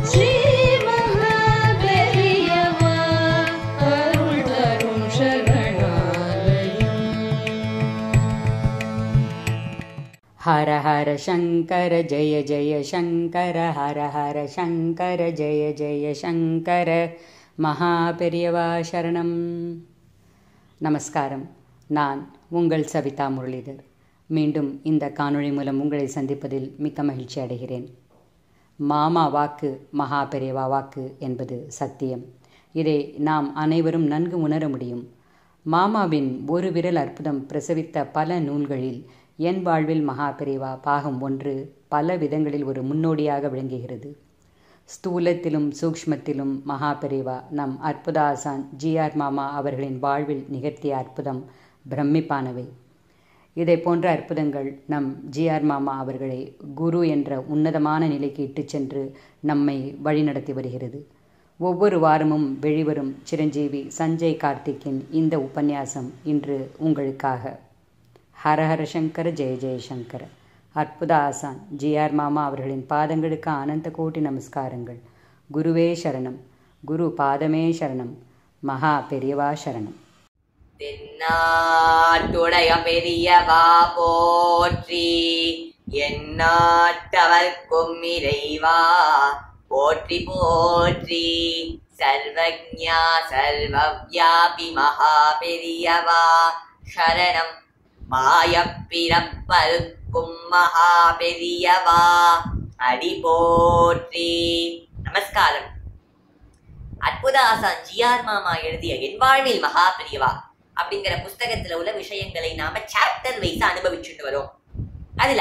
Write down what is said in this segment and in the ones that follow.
ஸ்ரீ மகாபெரியவா அருள் தரும் சரணாலயம் हर हर शङ्कर जय जय शङ्कर हर हर शङ्कर जय जय शङ्कर மகாபெரியவா சரணம் நமஸ்காரம் நான் உங்கள் சவிதா முரளிதர் மீண்டும் இந்த காணொளி மூலம் உங்களை சந்திப்பதில் மிக்க மகிழ்ச்சி அடைகிறேன் மாமா வாக்கு மகா பெரியவா வாக்கு என்பது சத்தியம் இதை நாம் அனைவரும் நன்கு உணர முடியும் மாமாவின் ஒரு விரல் அற்புதம் பிரசவித்த பல நூல்களில் என் வாழ்வில் மகா பெரியவா பாகம் ஒன்று பல விதங்களில் ஒரு முன்னோடியாக விளங்குகிறது ஸ்தூலத்திலும் சூக்ஷ்மத்திலும் மகா பெரியவா நம் அற்புத ஆசான் ஜிஆர் மாமா அவர்களின் வாழ்வில் நிகழ்த்திய அற்புதம் பிரமிப்பானவை இதை போன்ற அற்புதங்கள் நம் ஜிஆர் மாமா அவர்களை குரு என்ற உன்னதமான நிலைக்கு இட்டுச் சென்று நம்மை வழிநடத்தி வருகிறது ஒவ்வொரு வாரமும் வெளிவரும் சிரஞ்சீவி சஞ்சய் கார்த்திக்கின் இந்த உபன்யாசம் இன்று உங்களுக்காக ஹரஹர சங்கர ஜெய ஜெயசங்கர அற்புத ஆசான் ஜிஆர் மாமா அவர்களின் பாதங்களுக்கு அனந்த கோட்டி நமஸ்காரங்கள் குருவே சரணம் குரு பாதமே சரணம் மகா பெரியவா சரணம் தென்னாட்டுடைய பெரியவா போற்றி எந்நாட்டவர்க்கும் இறைவா போற்றி போற்றி சர்வஜா சர்வவியாபி மகா பெரியவா சரணம் மாயப்பிறப்பருக்கும் மகா பெரியவா அடி போற்றி நமஸ்காரம் அற்புத ஆசான் ஜிஆர் மாமா எழுதிய என் வாழ்வில் மகா பெரியவா அப்படிங்கிற புஸ்தகத்துல உள்ள விஷயங்களை நாம சாப்டர் வைஸ் அனுபவிச்சுட்டு வரோம் அதுல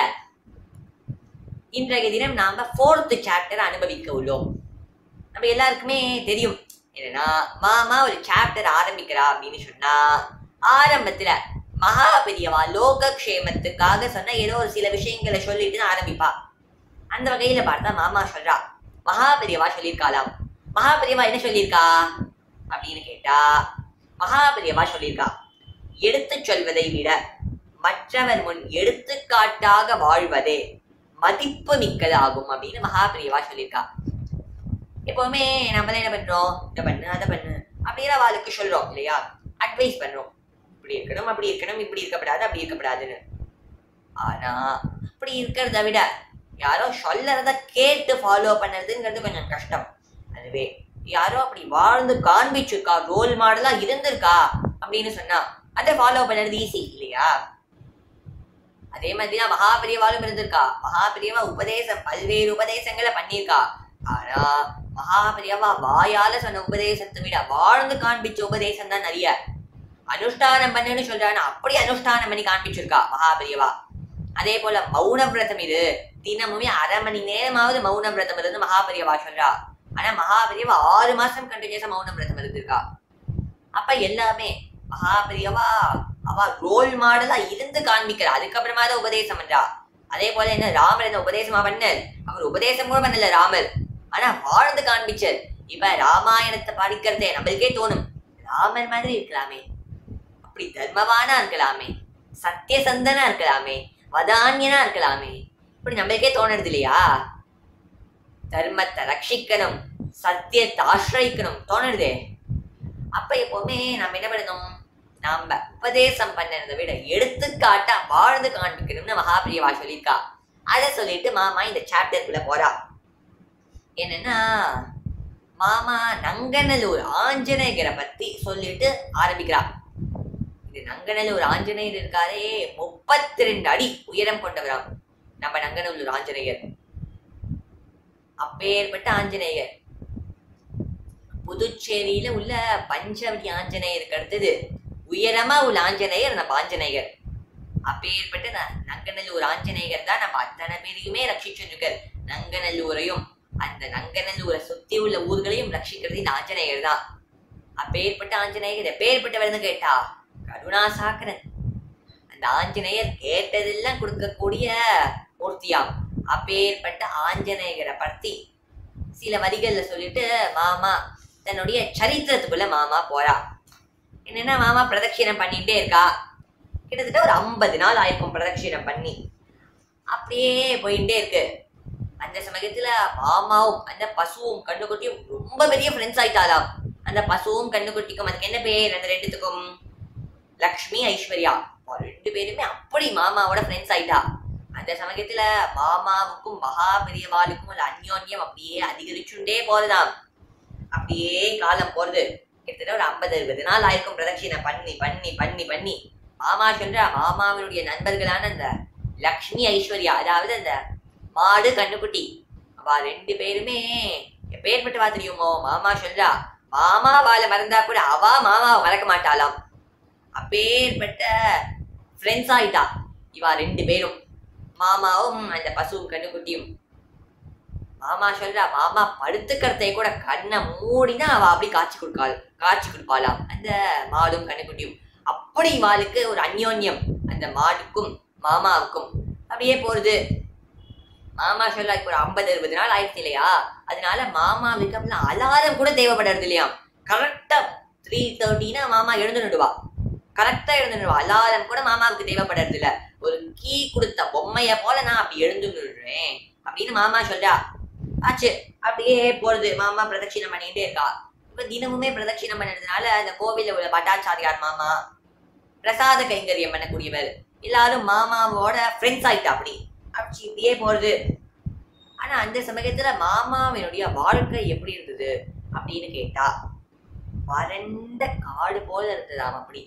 இன்றைய தினம் நாம ஃபோர்த் சாப்டர் அனுபவிக்க உள்ளோம் நம்ம எல்லாருக்குமே தெரியும் என்னன்னா மாமா ஒரு சாப்டர் ஆரம்பிக்கிறா அப்படின்னு சொன்னா ஆரம்பத்துல மகா பெரியவா லோக க்ஷேமத்துக்காக சொன்ன ஏதோ ஒரு சில விஷயங்களை சொல்லிட்டு தான் ஆரம்பிப்பா அந்த வகையில பார்த்தா மாமா சொல்றா மகா பெரியவா சொல்லியிருக்காளாம் மகா பெரியவா என்ன சொல்லியிருக்கா அப்படின்னு கேட்டா மகா பெரியவா சொல்லியிருக்கா எடுத்துச் சொல்வதை விட மற்றவர் முன் எடுத்துக்காட்டாக வாழ்வதே மதிப்பு மிக்கதாகும் அப்படின்னு மகா பெரியவா சொல்லியிருக்கா எப்பவுமே நம்ம என்ன பண்றோம் இதை பண்ணு அதை பண்ணு அப்படின்னு அவளுக்கு சொல்றோம் இல்லையா அட்வைஸ் பண்றோம் இப்படி இருக்கணும் அப்படி இருக்கணும் இப்படி இருக்கப்படாது அப்படி இருக்கப்படாதுன்னு ஆனா அப்படி இருக்கிறத விட யாரோ சொல்லறத கேட்டு ஃபாலோ பண்ணுறதுங்கிறது கொஞ்சம் கஷ்டம் அதுவே யாரோ அப்படி வாழ்ந்து காண்பிச்சிருக்கா ரோல் மாடலா இருந்திருக்கா அப்படின்னு சொன்னா அதை ஃபாலோ பண்ணுறது ஈஸி இல்லையா அதே மாதிரி தான் மகாபிரியவாலும் இருந்திருக்கா மகாபிரியவா உபதேசம் பல்வேறு உபதேசங்களை பண்ணியிருக்கா ஆனா மகாபிரியவா வாயால சொன்ன உபதேசத்தை விட வாழ்ந்து காண்பிச்ச உபதேசம் தான் நிறைய அனுஷ்டானம் பண்ணுன்னு சொல்றானா அப்படி அனுஷ்டானம் பண்ணி காண்பிச்சிருக்கா மகாபிரியவா அதே போல மௌன விரதம் இது தினமுமே அரை மணி நேரமாவது மௌன விரதம் இருந்து மகாபெரியவா சொல்றா ஆனா மகாபெரியவா ஆறு மாசம் கண்டினியூஸா மௌன விரதம் இருந்திருக்கா அப்ப எல்லாமே மகாபெரியவா அவ ரோல் மாடலா இருந்து காண்பிக்கிறா அதுக்கப்புறமா தான் உபதேசம் பண்றா அதே போல என்ன ராமர் என்ன உபதேசமா பண்ணார் அவர் உபதேசம் கூட பண்ணல ராமர் ஆனா வாழ்ந்து காண்பிச்சார் இப்ப ராமாயணத்தை படிக்கிறதே நம்மளுக்கே தோணும் ராமர் மாதிரி இருக்கலாமே அப்படி தர்மவானா இருக்கலாமே சத்தியசந்தனா இருக்கலாமே வதான்யனா இருக்கலாமே இப்படி நம்மளுக்கே தோணுறது இல்லையா தர்மத்தை ரட்சிக்கணும் சத்தியத்தை ஆசிரியிக்கணும் தோணுறதே அப்ப எப்பவுமே நம்ம என்ன பண்ணணும் நாம உபதேசம் பண்ணதை விட எடுத்துக்காட்டா வாழ்ந்து காண்பிக்கணும்னு மகாபிரியவா சொல்லியிருக்கா அதை சொல்லிட்டு மாமா இந்த சாப்டருக்குள்ள போறா என்னன்னா மாமா நங்கநல்லூர் ஆஞ்சநேயரை பத்தி சொல்லிட்டு ஆரம்பிக்கிறா இது நங்கநல்லூர் ஆஞ்சநேயர் இருக்காரே முப்பத்தி ரெண்டு அடி உயரம் கொண்டவராம் நம்ம நங்கநல்லூர் ஆஞ்சநேயர் அப்பேற்பட்ட ஆஞ்சநேயர் புதுச்சேரியில உள்ள பஞ்சவடி ஆஞ்சநேயருக்கு அடுத்தது உயரமா உள்ள ஆஞ்சநேயர் நம்ம ஆஞ்சநேயர் அப்பேற்பட்ட ந- நங்கநல்லூர் ஆஞ்சநேயர் தான் நம்ம அத்தனை பேரையுமே ரட்சிச்சுருக்கார் நங்கநல்லூரையும் அந்த நங்கநல்லூரை சுத்தி உள்ள ஊர்களையும் ரட்சிக்கிறது இந்த ஆஞ்சநேயர் தான் அப்பேற்பட்ட ஆஞ்சநேயர் எப்பேற்பட்டவர்னு கேட்டா கருணாசாக்கரன் அந்த ஆஞ்சநேயர் கேட்டதெல்லாம் கொடுக்கக்கூடிய மூர்த்தியாம் அப்பேற்பட்ட ஆஞ்சநேயரை பத்தி சில வரிகள்ல சொல்லிட்டு மாமா தன்னுடைய சரித்திரத்துக்குள்ள மாமா போறா என்னன்னா மாமா பிரதட்சிணம் பண்ணிட்டே இருக்கா கிட்டத்தட்ட ஒரு ஐம்பது நாள் ஆயிருக்கும் பிரதட்சிணம் பண்ணி அப்படியே போயிட்டே இருக்கு அந்த சமயத்துல மாமாவும் அந்த பசுவும் கண்ணுக்குட்டியும் ரொம்ப பெரிய ஃப்ரெண்ட்ஸ் ஆயிட்டாலாம் அந்த பசுவும் கண்ணுக்குட்டிக்கும் அதுக்கு என்ன பேர் அந்த ரெண்டுத்துக்கும் லக்ஷ்மி ஐஸ்வர்யா அப்ப ரெண்டு பேருமே அப்படி மாமாவோட ஃப்ரெண்ட்ஸ் ஆயிட்டா அந்த சமயத்துல மாமாவுக்கும் மகா பெரியவாளுக்கும் ஒரு அந்யோன்யம் அப்படியே அதிகரிச்சுண்டே போறதாம் அப்படியே காலம் போறது கிட்டத்தட்ட ஒரு ஐம்பது அறுபது நாள் ஆயிருக்கும் பிரதட்சிணை பண்ணி பண்ணி பண்ணி பண்ணி மாமா சொல்ற மாமாவினுடைய நண்பர்களான அந்த லக்ஷ்மி ஐஸ்வர்யா அதாவது அந்த மாடு கண்ணுக்குட்டி அவ ரெண்டு பேருமே எப்பேற்பட்டவா தெரியுமோ மாமா சொல்றா மாமா வாழ மறந்தா கூட அவ மாமாவை மறக்க மாட்டாளாம் அப்பேற்பட்ட ஃப்ரெண்ட்ஸ் ஆயிட்டா இவா ரெண்டு பேரும் மாமாவும் அந்த பசுவும் கண்ணுக்குட்டியும் மாமா சொல்றா மாமா படுத்துக்கிறதை கூட கண்ணை மூடினா அவ அப்படி காட்சி கொடுக்காள் காட்சி கொடுப்பாளாம் அந்த மாடும் கண்ணுக்குட்டியும் அப்படி இவாளுக்கு ஒரு அந்யோன்யம் அந்த மாடுக்கும் மாமாவுக்கும் அப்படியே போறது மாமா சொல்ல இப்போ ஒரு ஐம்பது அறுபது நாள் ஆயிடுச்சு இல்லையா அதனால மாமாவுக்கு அப்படிலாம் அலாரம் கூட தேவைப்படுறது இல்லையா கரெக்டா த்ரீ தேர்ட்டினா மாமா எழுந்துடுவா கரெக்டா எழுந்துடுவா அலாரம் கூட மாமாவுக்கு தேவைப்படுறது இல்ல ஒரு கீ கொடுத்த பொம்மைய போல நான் அப்படி எழுந்துடுறேன் அப்படின்னு மாமா சொல்றா ஆச்சு அப்படியே போறது மாமா பிரதட்சிணம் பண்ணிட்டே இருக்கா இப்ப தினமுமே பிரதட்சிணம் பண்ணதுனால அந்த கோவில்ல உள்ள பட்டாச்சாரியார் மாமா பிரசாத கைங்கரியம் பண்ணக்கூடியவர் எல்லாரும் மாமாவோட ஃப்ரெண்ட்ஸ் ஆயிட்டா அப்படி அப்படி இப்படியே போறது ஆனா அந்த சமயத்துல மாமாவினுடைய வாழ்க்கை எப்படி இருந்தது அப்படின்னு கேட்டா வறண்ட காடு போல இருந்ததாம் அப்படி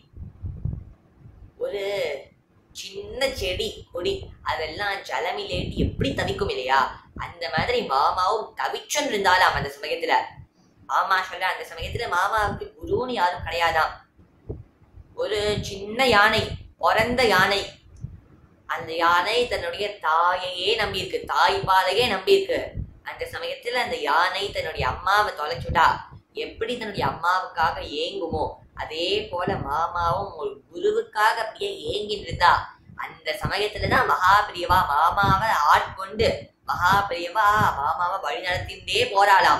ஒரு சின்ன செடி கொடி அதெல்லாம் ஜலமிலேட்டி எப்படி தவிக்கும் இல்லையா அந்த மாதிரி மாமாவும் தவிச்சுன்னு இருந்தாலாம் அந்த சமயத்துல மாமா சொல்ற அந்த சமயத்துல மாமாவுக்கு குருன்னு யாரும் கிடையாதாம் ஒரு சின்ன யானை பிறந்த யானை அந்த யானை தன்னுடைய தாயையே நம்பியிருக்கு தாய் பாலையே நம்பியிருக்கு அந்த சமயத்துல அந்த யானை தன்னுடைய அம்மாவை தொலைச்சுட்டா எப்படி தன்னுடைய அம்மாவுக்காக ஏங்குமோ அதே போல மாமாவும் ஒரு குருவுக்காக அப்படியே ஏங்கிட்டு இருந்தா அந்த சமயத்துலதான் மகாபிரியவா மாமாவை ஆட்கொண்டு மகாபிரியவா மாமாவை வழி நடத்திண்டே போராளாம்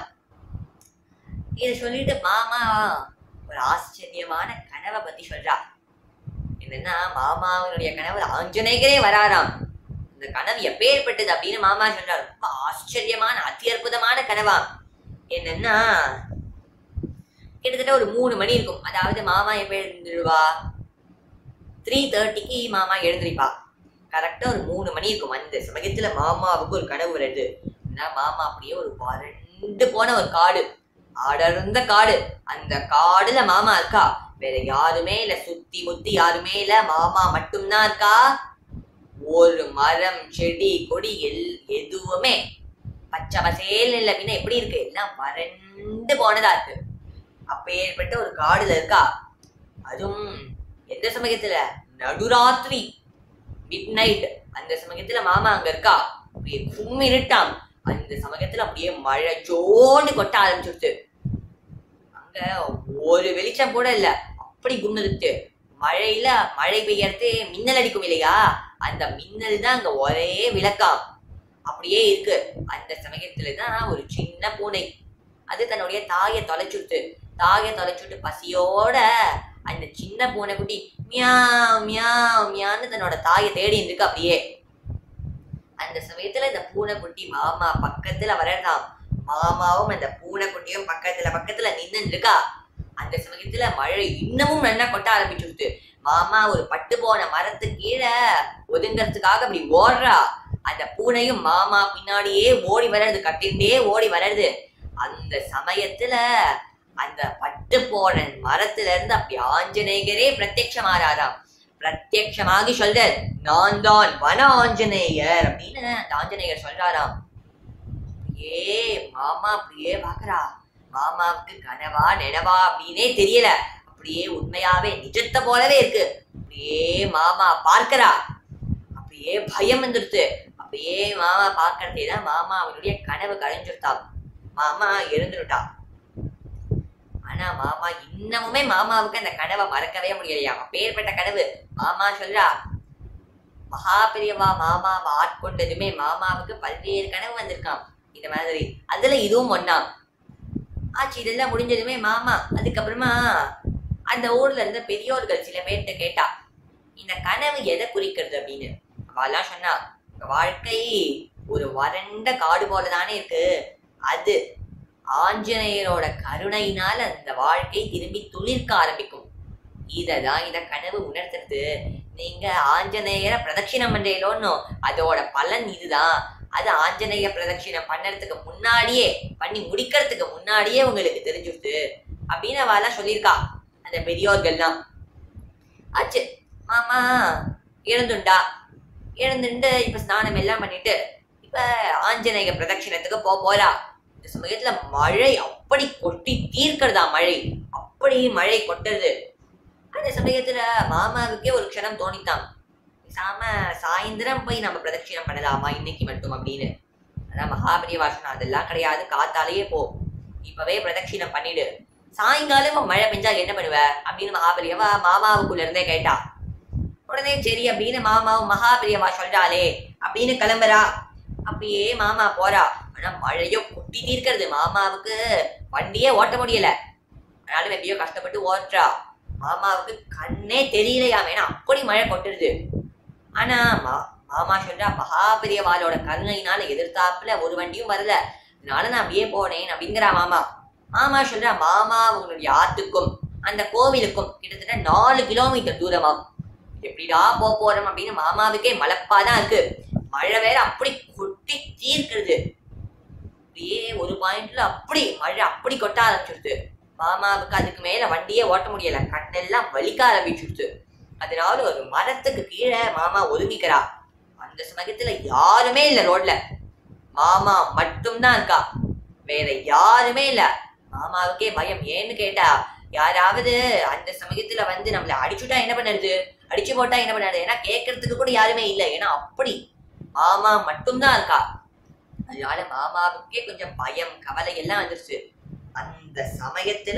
இத சொல்லிட்டு மாமா ஒரு ஆச்சரியமான கனவை பத்தி சொல்றா என்னன்னா மாமாவினுடைய கனவு ஆஞ்சநேயரே வராராம் இந்த கனவு எப்பேற்பட்டது அப்படின்னு மாமா சொல்றாரு ரொம்ப ஆச்சரியமான அதி அற்புதமான கனவா என்னன்னா கிட்டத்தட்ட ஒரு மூணு மணி இருக்கும் அதாவது மாமா எப்ப எழுந்துருவா த்ரீ தேர்ட்டிக்கு மாமா எழுந்திருப்பா கரெக்டா ஒரு மூணு மணி இருக்கும் அந்த சமயத்துல மாமாவுக்கு ஒரு கனவு வருது என்ன மாமா அப்படியே ஒரு வறண்டு போன ஒரு காடு அடர்ந்த காடு அந்த காடுல மாமா இருக்கா வேற யாருமே இல்ல சுத்தி முத்தி யாருமே இல்ல மாமா மட்டும்தான் இருக்கா ஒரு மரம் செடி கொடி எல் எதுவுமே பச்சை பசேல் இல்ல பின்ன எப்படி இருக்கு எல்லாம் வறண்டு போனதா இருக்கு அப்பேற்பட்ட ஒரு காடுல இருக்கா அதுவும் எந்த சமயத்துல நடுராத்திரி மிட் நைட் அந்த சமயத்துல மாமா அங்க இருக்கா அப்படியே கும்மிருட்டாம் அந்த சமயத்துல அப்படியே மழை ஜோன்னு கொட்ட ஆரம்பிச்சிருச்சு அங்க ஒரு வெளிச்சம் கூட இல்ல அப்படி கும்மிருச்சு மழையில மழை பெய்யறது மின்னல் அடிக்கும் இல்லையா அந்த மின்னல் தான் அங்க ஒரே விளக்காம் அப்படியே இருக்கு அந்த சமயத்துல தான் ஒரு சின்ன பூனை அது தன்னுடைய தாயை தொலைச்சுட்டு தாயை தொலைச்சுட்டு பசியோட அந்த சின்ன பூனைக்குட்டி மியாவ் மியாவ் மியான்னு தன்னோட தாயை தேடி இருக்கு அப்படியே அந்த சமயத்துல இந்த பூனைக்குட்டி மாமா பக்கத்துல வரலாம் மாமாவும் அந்த பூனைக்குட்டியும் பக்கத்துல பக்கத்துல நின்னு இருக்கா அந்த சமயத்துல மழை இன்னமும் நல்லா கொட்ட ஆரம்பிச்சுடுது மாமா ஒரு பட்டு போன மரத்து கீழே ஒதுங்கறதுக்காக அப்படி ஓடுறா அந்த பூனையும் மாமா பின்னாடியே ஓடி வளருது கட்டிண்டே ஓடி வளருது அந்த சமயத்துல அந்த பட்டு போன மரத்துல இருந்து அப்படி ஆஞ்சநேயரே பிரத்யட்சமாறாராம் பிரத்யட்சமாகி சொல்றார் நான் தான் வன ஆஞ்சநேயர் அப்படின்னு அந்த ஆஞ்சநேயர் சொல்றாராம் ஏ மாமா அப்படியே பாக்குறா மாமாவுக்கு கனவா நினவா அப்படின்னே தெரியல அப்படியே உண்மையாவே நிஜத்தை போலவே இருக்கு அப்படியே மாமா பார்க்கறா அப்படியே பயம் வந்துடுது அப்படியே மாமா பார்க்கறதே தான் மாமா அவனுடைய கனவு கலைஞ்சிருத்தாம் மாமா எழுந்துட்டா ஆனா மாமா இன்னமுமே மாமாவுக்கு அந்த கனவை மறக்கவே முடியலையா அப்பேற்பட்ட கனவு மாமா சொல்றா மகா பெரியவா மாமாவை ஆட்கொண்டதுமே மாமாவுக்கு பல்வேறு கனவு வந்திருக்காம் இந்த மாதிரி அதுல இதுவும் ஒண்ணா ஆச்சு இதெல்லாம் முடிஞ்சதுமே மாமா அதுக்கப்புறமா அந்த ஊர்ல இருந்த பெரியோர்கள் சில பேர்கிட்ட கேட்டா இந்த கனவு எதை குறிக்கிறது அப்படின்னு அவெல்லாம் சொன்னா உங்க வாழ்க்கை ஒரு வறண்ட காடு போல தானே இருக்கு அது ஆஞ்சநேயரோட கருணையினால அந்த வாழ்க்கை திரும்பி துளிர்க்க ஆரம்பிக்கும் இததான் இத கனவு உணர்த்துறது நீங்க ஆஞ்சநேயரை பிரதட்சிணம் பண்றீங்களோன்னு அதோட பலன் இதுதான் அது ஆஞ்சநேய பிரதட்சிணம் பண்ணறதுக்கு முன்னாடியே பண்ணி முடிக்கிறதுக்கு முன்னாடியே உங்களுக்கு தெரிஞ்சுடுது அப்படின்னு அவெல்லாம் சொல்லியிருக்கா அந்த பெரியோர்கள்லாம் ஆச்சு மாமா எழுந்துண்டா எழுந்துண்டு இப்ப ஸ்நானம் எல்லாம் பண்ணிட்டு இப்ப ஆஞ்சநேய பிரதட்சிணத்துக்கு போக போறா இந்த சமயத்துல மழை அப்படி கொட்டி தீர்க்கிறதா மழை அப்படி மழை கொட்டுறது அந்த சமயத்துல மாமாவுக்கே ஒரு க்ஷணம் தோணித்தான் பேசாம சாயந்தரம் போய் நம்ம பிரதட்சிணம் பண்ணலாமா இன்னைக்கு மட்டும் அப்படின்னு அதான் மகாபரிய வாசனம் அதெல்லாம் கிடையாது காத்தாலேயே போ இப்பவே பிரதட்சிணம் பண்ணிடு சாயங்காலம் மழை பெஞ்சா என்ன பண்ணுவ அப்படின்னு மகாபரியவா மாமாவுக்குள்ள இருந்தே கேட்டா உடனே சரி அப்படின்னு மாமாவும் மகாபரியவா சொல்றாளே அப்படின்னு கிளம்புறா அப்படியே மாமா போறா ஆனா மழையோ கொட்டி தீர்க்கிறது மாமாவுக்கு வண்டியே ஓட்ட முடியல ஆனாலும் எப்படியோ கஷ்டப்பட்டு ஓட்டுறா மாமாவுக்கு கண்ணே தெரியலையா வேணா அப்படி மழை கொட்டுறது ஆனா மா மாமா சொல்றா மகாபெரியவாளோட கருணையினால எதிர்த்தாப்புல ஒரு வண்டியும் வரல அதனால நான் அப்படியே போனேன் அப்படிங்கிறா மாமா மாமா சொல்றா மாமா உங்களுடைய ஆத்துக்கும் அந்த கோவிலுக்கும் கிட்டத்தட்ட நாலு கிலோமீட்டர் தூரமாம் எப்படிடா போக போறோம் அப்படின்னு மாமாவுக்கே மலப்பாதான் இருக்கு மழை வேற அப்படி கொட்டி தீர்க்கிறது அப்படியே ஒரு பாயிண்ட்ல அப்படி மழை அப்படி கொட்ட ஆரம்பிச்சிருது மாமாவுக்கு அதுக்கு மேல வண்டியே ஓட்ட முடியல கண்ணெல்லாம் வலிக்க ஆரம்பிச்சிருச்சு அதனால ஒரு மரத்துக்கு கீழே மாமா ஒதுங்கிக்கிறா அந்த சமயத்துல யாருமே இல்ல ரோட்ல மாமா மட்டும்தான் இருக்கா வேற யாருமே இல்ல மாமாவுக்கே பயம் ஏன்னு கேட்டா யாராவது அந்த சமயத்துல வந்து நம்மள அடிச்சுட்டா என்ன பண்ணுறது அடிச்சு போட்டா என்ன பண்ணுறது ஏன்னா கேட்கறதுக்கு கூட யாருமே இல்லை ஏன்னா அப்படி மாமா மட்டும்தான் இருக்கா அதனால மாமாவுக்கே கொஞ்சம் பயம் கவலை எல்லாம் வந்துருச்சு அந்த சமயத்துல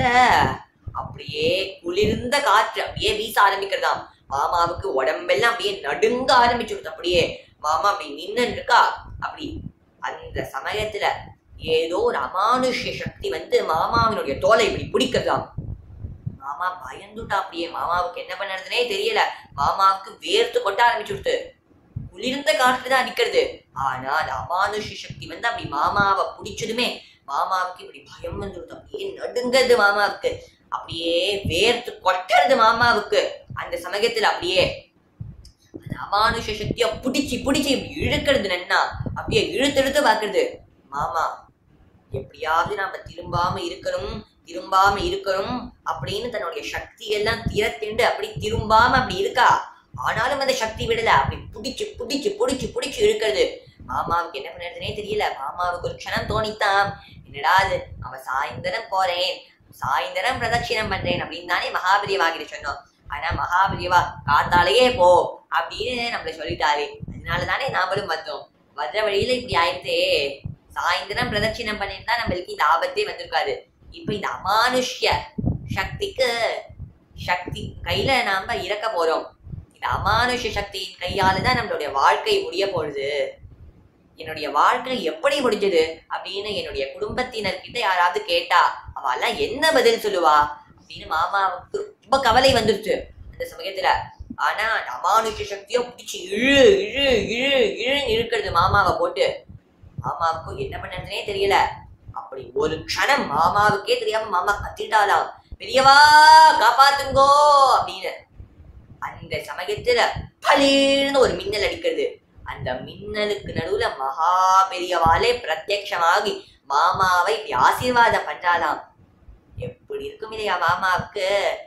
அப்படியே குளிர்ந்த காற்று அப்படியே வீச ஆரம்பிக்கிறதாம் மாமாவுக்கு உடம்பெல்லாம் அப்படியே நடுங்க ஆரம்பிச்சிருது அப்படியே மாமா அப்படி நின்னு இருக்கா அப்படி அந்த சமயத்துல ஏதோ ஒரு அமானுஷ்ய சக்தி வந்து மாமாவினுடைய தோலை இப்படி பிடிக்கிறதாம் மாமா பயந்துட்டா அப்படியே மாமாவுக்கு என்ன பண்ணுறதுனே தெரியல மாமாவுக்கு வேர்த்து கொட்ட ஆரம்பிச்சுடுது குளிர்ந்த காற்று தான் நிக்கிறது ஆனா அந்த அமானுஷ்ய சக்தி வந்து அப்படி மாமாவை பிடிச்சதுமே மாமாவுக்கு இப்படி பயம் வந்துடுது அப்படியே நடுங்கிறது மாமாவுக்கு அப்படியே வேர்த்து கொட்டுறது மாமாவுக்கு அந்த சமயத்துல அப்படியே அந்த அமானுஷ சக்திய பிடிச்சி பிடிச்சி இப்படி இழுக்கிறது நன்னா அப்படியே இழுத்து இழுத்து பாக்குறது மாமா எப்படியாவது நாம திரும்பாம இருக்கணும் திரும்பாம இருக்கணும் அப்படின்னு தன்னுடைய சக்தி எல்லாம் திறத்திண்டு அப்படி திரும்பாம அப்படி இருக்கா ஆனாலும் அந்த சக்தி விடல அப்படி பிடிச்சு பிடிச்சு பிடிச்சு பிடிச்சு இழுக்கிறது மாமாவுக்கு என்ன பண்ணுறதுனே தெரியல மாமாவுக்கு ஒரு க்ஷணம் தோணித்தான் என்னடா அது அவன் சாயந்தரம் போறேன் சாயந்தரம் பிரதட்சிணம் பண்றேன் அப்படின்னு தானே மகாபலியவாகிட்ட சொன்னோம் ஆனா மகாபலியவா காத்தாலேயே போ அப்படின்னு நம்மள சொல்லிட்டாரு அதனால தானே நாமளும் வந்தோம் வர்ற வழியில இப்படி ஆயிடுத்தே சாயந்தரம் பிரதட்சிணம் பண்ணியிருந்தா நம்மளுக்கு இந்த ஆபத்தே வந்திருக்காது இப்ப இந்த அமானுஷ்ய சக்திக்கு சக்தி கையில நாம இறக்க போறோம் இந்த அமானுஷ சக்தியின் கையால தான் நம்மளுடைய வாழ்க்கை முடிய போகுது என்னுடைய வாழ்க்கை எப்படி முடிஞ்சது அப்படின்னு என்னுடைய குடும்பத்தினர்கிட்ட யாராவது கேட்டா அவெல்லாம் என்ன பதில் சொல்லுவா அப்படின்னு மாமாவுக்கு ரொம்ப கவலை வந்துருச்சு அந்த சமயத்துல ஆனா அந்த அமானுஷ சக்தியோ பிடிச்சி இழு இழு இழு இழுன்னு இழுக்கிறது மாமாவை போட்டு மாமாவுக்கும் என்ன பண்றதுனே தெரியல அப்படி ஒரு க்ஷணம் மாமாவுக்கே தெரியாம மாமா கத்திட்டாலாம் பெரியவா காப்பாத்துங்கோ அப்படின்னு அந்த சமயத்துல பலீர்னு ஒரு மின்னல் அடிக்கிறது அந்த மின்னலுக்கு நடுவுல மகா பெரியவாளே பிரத்யக்ஷமாகி மாமாவை இப்படி ஆசீர்வாதம் பண்றாளாம் எப்படி இருக்கும் இல்லையா மாமாவுக்கு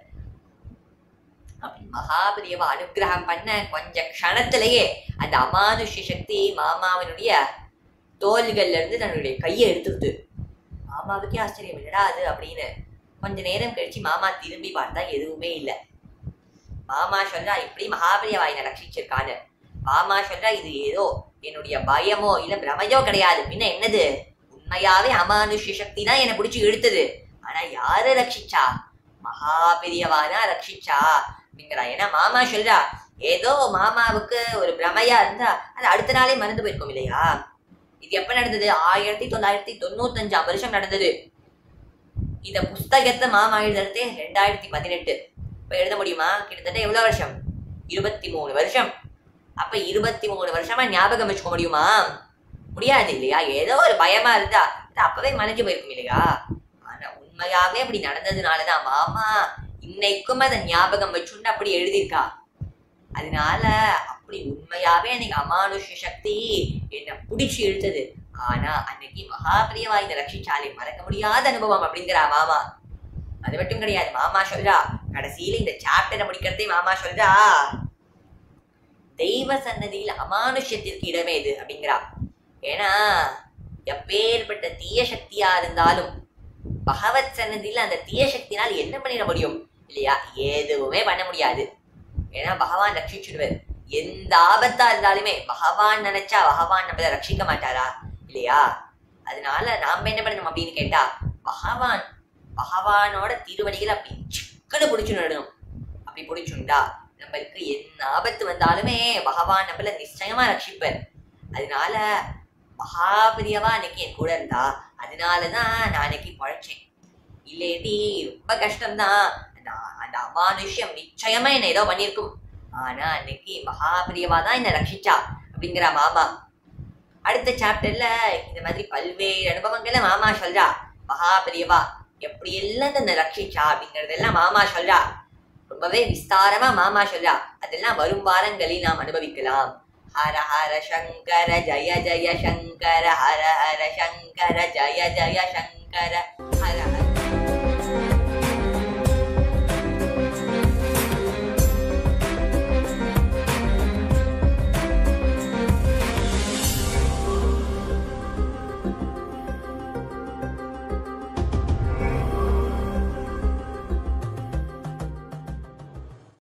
அப்படி மகாபெரியவா அனுகிரகம் பண்ண கொஞ்ச க்ஷணத்திலேயே அந்த அமானுஷ்ய சக்தி மாமாவினுடைய தோள்கள்ல இருந்து தன்னுடைய கையை எடுத்துருது மாமாவுக்கே ஆச்சரியம் என்னடா அது அப்படின்னு கொஞ்ச நேரம் கழிச்சு மாமா திரும்பி பார்த்தா எதுவுமே இல்லை மாமா சொல்றா இப்படி மகாபலியவா என்னை ரட்சிச்சிருக்கான்னு மாமா சொல்றா இது ஏதோ என்னுடைய பயமோ இல்ல பிரமையோ கிடையாது பின்ன என்னது உண்மையாவே அமானுஷ்ய சக்தி தான் என்னை பிடிச்சி இழுத்தது ஆனா யாரு ரட்சிச்சா மகா பெரியவானா ரட்சிச்சா அப்படிங்கிறா ஏன்னா மாமா சொல்றா ஏதோ மாமாவுக்கு ஒரு பிரமையா இருந்தா அது அடுத்த நாளே மறந்து போயிருக்கும் இல்லையா இது எப்ப நடந்தது ஆயிரத்தி தொள்ளாயிரத்தி தொண்ணூத்தஞ்சாம் வருஷம் நடந்தது இந்த புஸ்தகத்தை மாமா எழுதுறதே ரெண்டாயிரத்தி பதினெட்டு இப்ப எழுத முடியுமா கிட்டத்தட்ட எவ்வளவு வருஷம் இருபத்தி மூணு வருஷம் அப்ப இருபத்தி மூணு வருஷமா ஞாபகம் வச்சுக்க முடியுமா முடியாது இல்லையா ஏதோ ஒரு பயமா இருந்தா அது அப்பவே மறைஞ்சு போயிருக்கும் இல்லையா ஆனா உண்மையாவே அப்படி நடந்ததுனாலதான் மாமா இன்னைக்கும் அதை ஞாபகம் வச்சுன்னு அப்படி எழுதியிருக்கா அதனால அப்படி உண்மையாவே எனக்கு அமானுஷ சக்தி என்னை பிடிச்சி இழுத்தது ஆனா அன்னைக்கு மகாபிரியவா இந்த ரட்சிச்சாலை மறக்க முடியாத அனுபவம் அப்படிங்கிறா மாமா அது மட்டும் கிடையாது மாமா சொல்றா கடைசியில இந்த சாப்டரை முடிக்கிறதே மாமா சொல்றா தெய்வ சன்னதியில் அமானுஷ்யத்திற்கு இடமே இது அப்படிங்கிறா ஏன்னா எப்பேற்பட்ட தீய சக்தியா இருந்தாலும் பகவத் சன்னதியில் அந்த தீய சக்தினால் என்ன பண்ணிட முடியும் இல்லையா எதுவுமே பண்ண முடியாது ஏன்னா பகவான் ரட்சிச்சுடுவார் எந்த ஆபத்தா இருந்தாலுமே பகவான் நினைச்சா பகவான் நம்மள ரட்சிக்க மாட்டாரா இல்லையா அதனால நாம என்ன பண்ணணும் அப்படின்னு கேட்டா பகவான் பகவானோட திருவடிகளை அப்படி சிக்கனு பிடிச்சு நடணும் அப்படி பிடிச்சுண்டா நம்மளுக்கு என்ன ஆபத்து வந்தாலுமே பகவான் நம்மள நிச்சயமா ரட்சிப்பார் அதனால மகாபிரியவா அன்னைக்கு என் கூட இருந்தா அதனாலதான் நான் அன்னைக்கு பழைச்சேன் இல்லேடி ரொம்ப கஷ்டம்தான் அந்த அந்த அமானுஷ்யம் நிச்சயமா என்ன ஏதோ பண்ணியிருக்கும் ஆனா அன்னைக்கு மகாபிரியவா தான் என்ன ரட்சிச்சா அப்படிங்கிற மாமா அடுத்த சாப்டர்ல இந்த மாதிரி பல்வேறு அனுபவங்களை மாமா சொல்றா மகாபிரியவா எப்படி எல்லாம் தன்னை ரட்சிச்சா அப்படிங்கறதெல்லாம் மாமா சொல்றா ரொம்பவே விஸ்தாரமா மாமா சொல்றா அதெல்லாம் வரும் வாரங்களில் நாம் அனுபவிக்கலாம் ஹர ஹர சங்கர ஜய ஜய சங்கர ஹர ஹர சங்கர ஜய ஜய சங்கர ஹர ஹர